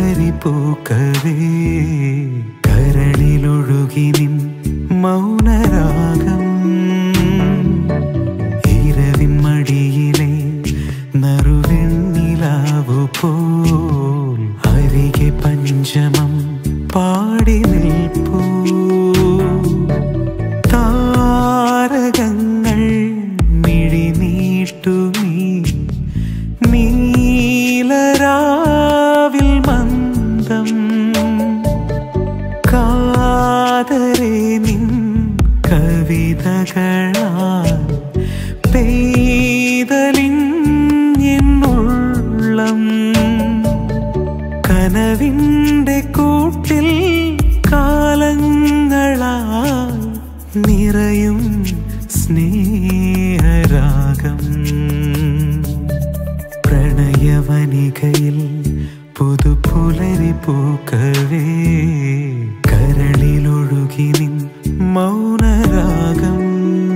പുലരി പൂക്കവേ കരളിലൊഴുകി നിൻ മൗനരാഗം ഇരവിൻ മടിയിലെ നറുവെണ്ണിലാവു പോൽ അരികെ പഞ്ചമം പാടി നിൽപ്പൂ താരകങ്ങൾ മിഴിനീട്ടുമീ നീലരാവിൽ മന്ദം കാതരെ നിൻ കവിതകളാൽ പെയ്തലിഞ്ഞെന്നുള്ളം കനവിൻ്റെ കൂട്ടിൽ കാലങ്ങളാൽ നിറയും സ്നേഹരാഗം പ്രണയവനികയിൽ പുതുപുലരി പൂക്കവേ കരളിലൊഴുകി നിൻ മൗനരാഗം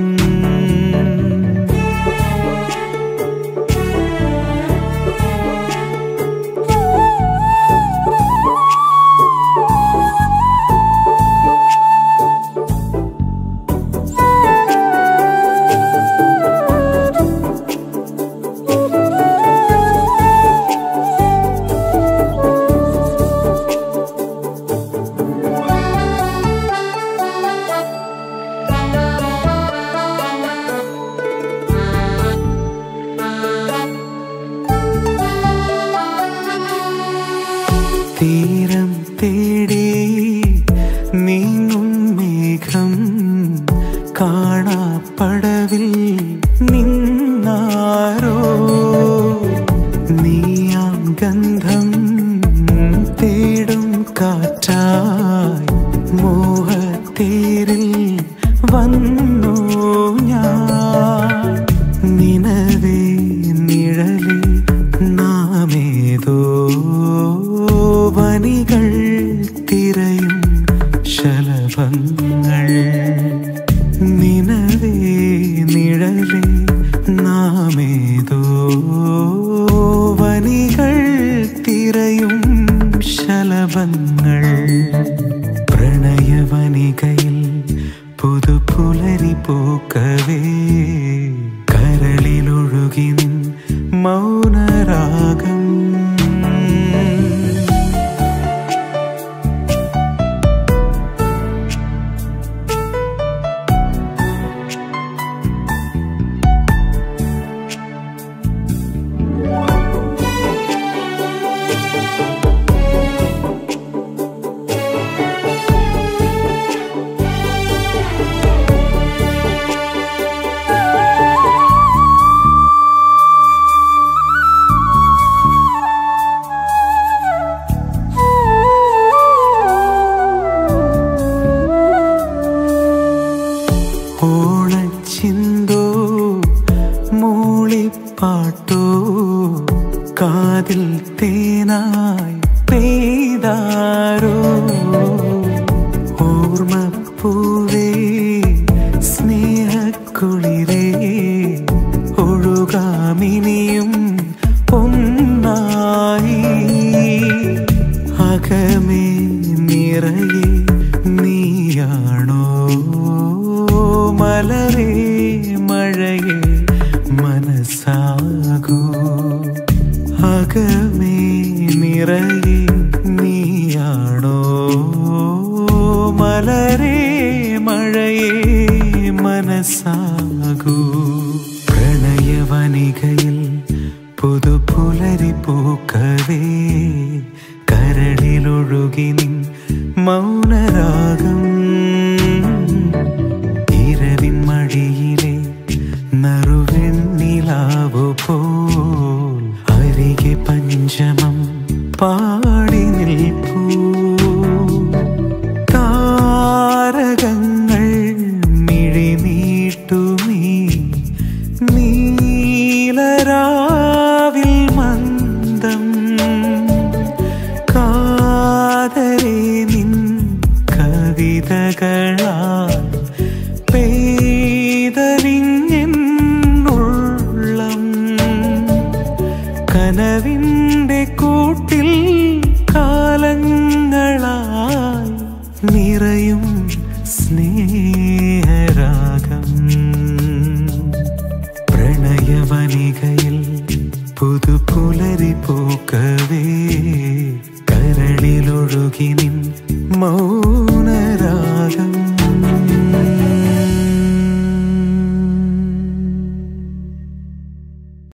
തീരം തേടി നീങ്ങും മേഘം കാണാപ്പടവിൽ നിന്നാരോ നീയാം ഗന്ധം തേടും കാറ്റായി മോഹത്തേരിൽ വന്നു ഞാൻ നിനവേ നിഴലേ നാമേതോ വനികൾ തിരയും ശലഭങ്ങൾ നിനവേ നിഴലേ നാമേതോ വനികൾ തിരയും ശലഭങ്ങൾ പ്രണയവനികയിൽ പുതുപുലരി പൂക്കവേ കരളിലൊഴുകി നിൻ മൗനരാഗം ഓണച്ചിന്തോ മൂളിപ്പാട്ടോ കാതിൽ തേനായി പെയ്താരോ ഓർമ്മപ്പൂവേ സ്നേഹക്കുളിരേ ഒഴുകാമിനിയും ഒന്നായി അകമേ നിറയെ നീയാണോ മലരേ മഴയെ മനസ്സാകൂ അകമേ നിറയെ നീയാണോ മലരേ മഴയെ മനസ്സാകൂ പ്രണയവനികയിൽ പുതുപുലരി പൂക്കവേ കരളിലൊഴുകി നിൻ മൗനരാഗം ഇരവിൻ മടിയിലെ നറുവെണ്ണിലാവു പോൽ അരികെ പഞ്ചമം പാടി നിൽപ്പൂ താരകങ്ങൾ മിഴിനീട്ടുമീ നീലരാവിൽ മന്ദം കാതരെ നിൻ കവിതകളാൽ പെയ്തലിഞ്ഞെന്നുള്ളം കനവിൻ്റെ കൂട്ടിൽ കാ ഒഴുകി നിൻ മൗനരാഗം